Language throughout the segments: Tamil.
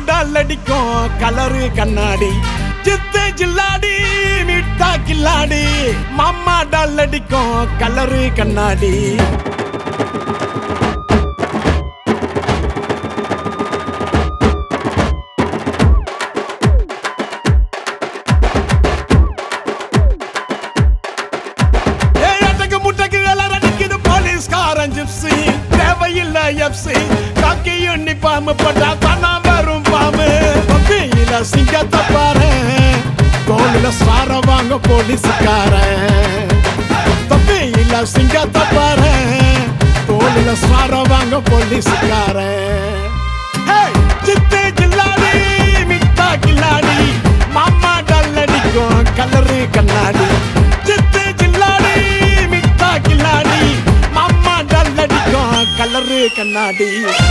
டல் அடிக்கும் கலரு கண்ணாடி சித்து ஜில்லாடி மிட்டா கில்லாடி மாமா டல் அடிக்கும் கலரு கண்ணாடி ஏழட்டுக்கு முட்டைக்கு எல்லாம் அடிக்குது போலீஸ்காரன் ஜிப்ஸி தேவையில்லை எப்சி காக்கி யூனிஃபார்ம் போட்டா தானா வரும் பாம்பு பப்பியில சிங்கத்தை பாரு தோளில சார வாங்க போலீஸ்காரன் பப்பியில சிங்கத்தை பாரு தோளில சார வாங்க போலீஸ்காரன் ஹேய், சித்து ஜில்லாடி மிட்டா கில்லாடி மாமா டல் அடிக்கும் கலரு கண்ணாடி சித்து ஜில்லாடி மிட்டா கில்லாடி மாமா டல் அடிக்கும் கலரு கண்ணாடி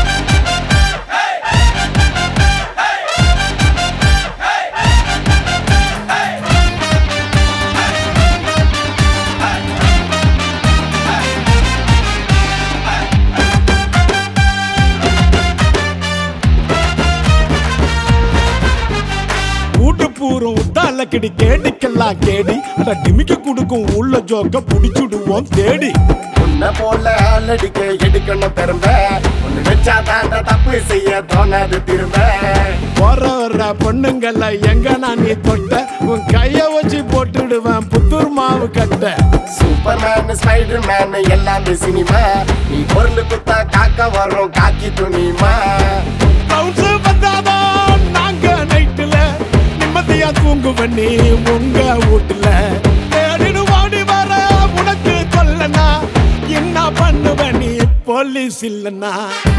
ஊட்டு பூரம் உத்தால கிடி கேடிக்கெல்லாம் கேடி அட டிமிக்க குடுக்கும் உள்ள ஜோக்க புடிச்சுடுவோம் தேடி உன்னை போல ஆளடிக்க எடுக்கணும் பெரும்ப ஒண்ணு வச்சா தாண்ட தப்பு செய்ய தோணாது திரும்ப போற வர்ற பொண்ணுங்கள எங்க நான் நீ தொட்ட உன் கைய வச்சு போட்டுடுவேன் புத்தூர் மாவு கட்ட சூப்பர் மேன் ஸ்பைடர் மேன் எல்லாமே சினிமா நீ பொருள் குத்தா காக்க வரும் காக்கி துணிமா கவுன்ஸ் வந்தாதான் நாங்க நைட்டுல நிம்மதியா தூங்குவன் நீ உங்க வீட்டுல தேடினு ஓடி வர உனக்கு சொல்லனா என்ன பண்ணுவ நீ போலீஸ் இல்லனா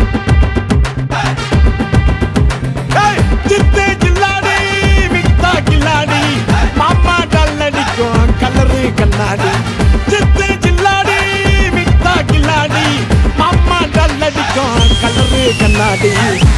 ஏய், சித்து ஜில்லாடி மிட்டா கில்லாடி மாமா டல் அடிக்கும் கலரு கண்ணாடி சித்து ஜில்லாடி மிட்டா கில்லாடி மாமா டல் அடிக்கும் கலரு கண்ணாடி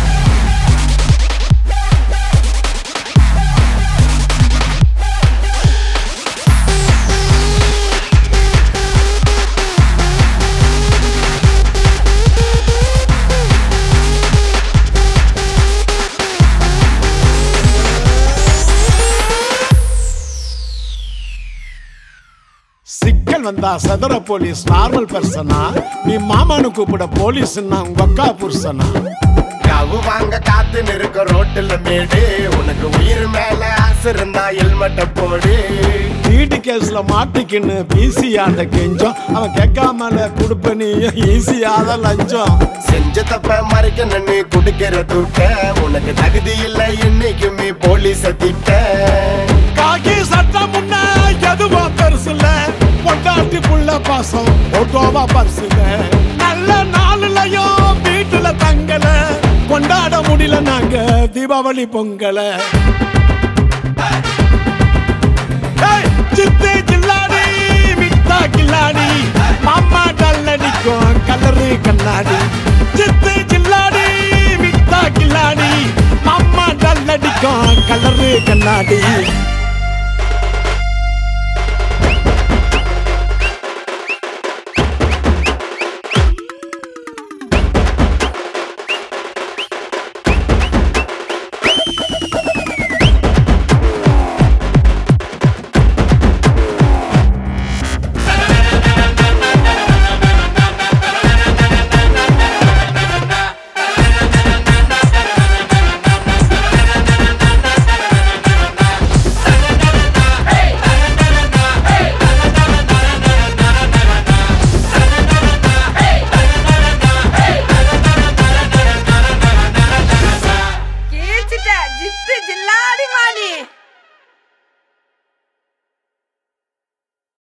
சிக்கல் வந்தா சதுர போலீஸ் நார்மல் பர்சனா நீ மாமானு கூப்பிட போலீஸ்னா உங்க அக்கா புருஷனா கவு வாங்க காத்து நிற்க ரோட்டுல மேடு உனக்கு உயிர் மேல ஆசை இருந்தா ஹெல்மெட்ட போடு வீட்டு கேஸ்ல மாட்டிக்கின்னு பிசி ஆண்ட கெஞ்சம் அவன் கேட்காமல கொடுப்ப நீ ஈஸியாத லஞ்சம் செஞ்ச தப்ப மறைக்க நின்னு குடுக்கிற தூட்ட உனக்கு தகுதி இல்லை என்னைக்குமே போலீஸ திட்ட காக்கி சட்டம் முன்ன எதுவோ பெருசுல பொண்டாட்டி புள்ள பாசம் போட்டோவா பரிசுல நல்ல நாளுலயும் வீட்டுல தங்கல கொண்டாட முடியல நாங்க தீபாவளி பொங்கல ஏய், சித்து ஜில்லாடி மிட்டா கில்லாடி மாமா டல் அடிக்கும் கலரு கண்ணாடி சித்து ஜில்லாடி மிட்டா கில்லாடி மாமா டல் அடிக்கும் கலரு கண்ணாடி